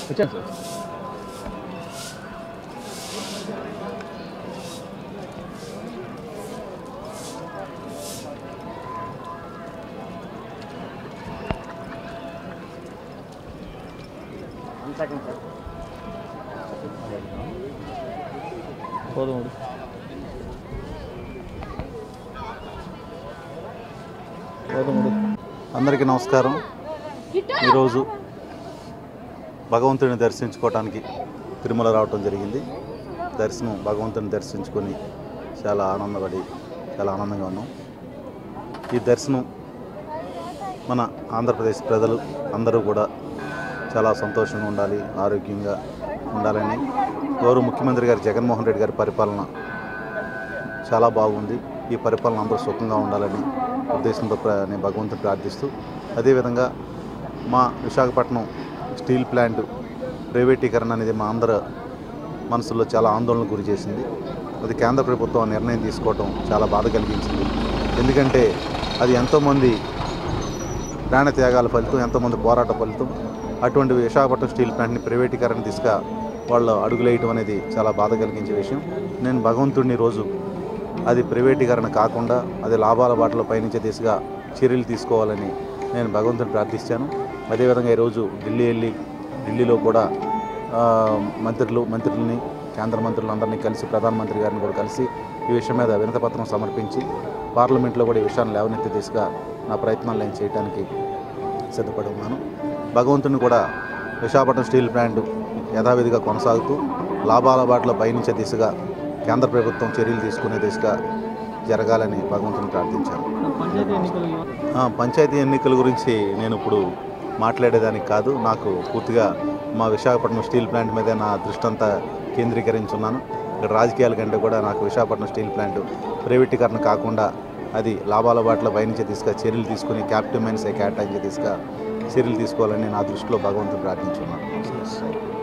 వచ్చాను సార్ పోదాం పోదాం అందరికీ నమస్కారం ఈరోజు భగవంతుడిని దర్శించుకోవటానికి తిరుమల రావటం జరిగింది దర్శనం భగవంతుని దర్శించుకొని చాలా ఆనందపడి చాలా ఆనందంగా ఉన్నాం ఈ దర్శనం మన ఆంధ్రప్రదేశ్ ప్రజలు అందరూ కూడా చాలా సంతోషంగా ఉండాలి ఆరోగ్యంగా ఉండాలని గౌరవ ముఖ్యమంత్రి గారు జగన్మోహన్ రెడ్డి గారి పరిపాలన చాలా బాగుంది ఈ పరిపాలన అందరూ సుఖంగా ఉండాలని ఉద్దేశంతో ప్ర- నేను భగవంతుని ప్రార్థిస్తూ అదేవిధంగా మా విశాఖపట్నం స్టీల్ ప్లాంట్ ప్రైవేటీకరణ అనేది మా అందరి మనసులో చాలా ఆందోళన గురి చేసింది అది కేంద్ర ప్రభుత్వం ఆ నిర్ణయం తీసుకోవడం చాలా బాధ కలిగించింది ఎందుకంటే అది ఎంతోమంది ప్రాణ త్యాగాల ఫలితం ఎంతోమంది పోరాట ఫలితం అటువంటి విశాఖపట్నం స్టీల్ ప్లాంట్ని ప్రైవేటీకరణ దిశగా వాళ్ళు అడుగులేయటం అనేది చాలా బాధ కలిగించే విషయం నేను భగవంతుడిని రోజు అది ప్రైవేటీకరణ కాకుండా అది లాభాల బాటలో పయనించే దిశగా చర్యలు తీసుకోవాలని నేను భగవంతుని ప్రార్థిస్తాను అదేవిధంగా ఈరోజు ఢిల్లీ వెళ్ళి ఢిల్లీలో కూడా ఆ, మంత్రులు మంత్రులని కేంద్ర మంత్రులందరినీ కలిసి ప్రధానమంత్రి గారిని కూడా కలిసి ఈ విషయం మీద వినతపత్రం సమర్పించి పార్లమెంట్లో కూడా ఈ విషయాన్ని లేవనెత్తే దిశగా నా ప్రయత్నాలు నేను చేయడానికి సిద్ధపడి ఉన్నాను భగవంతుని కూడా విశాఖపట్నం స్టీల్ ప్లాంట్ యథావిధిగా కొనసాగుతూ లాభాల బాటలో పయనించే దిశగా కేంద్ర ప్రభుత్వం చర్యలు తీసుకునే దిశగా జరగాలని భగవంతుని ప్రార్థించాను పంచాయతీ ఎన్నికలు ఆ, పంచాయతీ ఎన్నికల గురించి నేను ఇప్పుడు మాట్లాడేదానికి కాదు నాకు పూర్తిగా మా విశాఖపట్నం స్టీల్ ప్లాంట్ మీద నా దృష్టి అంతా కేంద్రీకరించున్నాను ఇక్కడ రాజకీయాల కంటే కూడా నాకు విశాఖపట్నం స్టీల్ ప్లాంట్ ప్రైవేటీకరణ కాకుండా అది లాభాల బాటలో పయనించే దిశగా చర్యలు తీసుకుని క్యాపిటల్ మైన్స్ కేటాయించే దిశగా చర్యలు తీసుకోవాలని నా దృష్టిలో భగవంతుడు ప్రార్థించున్నాను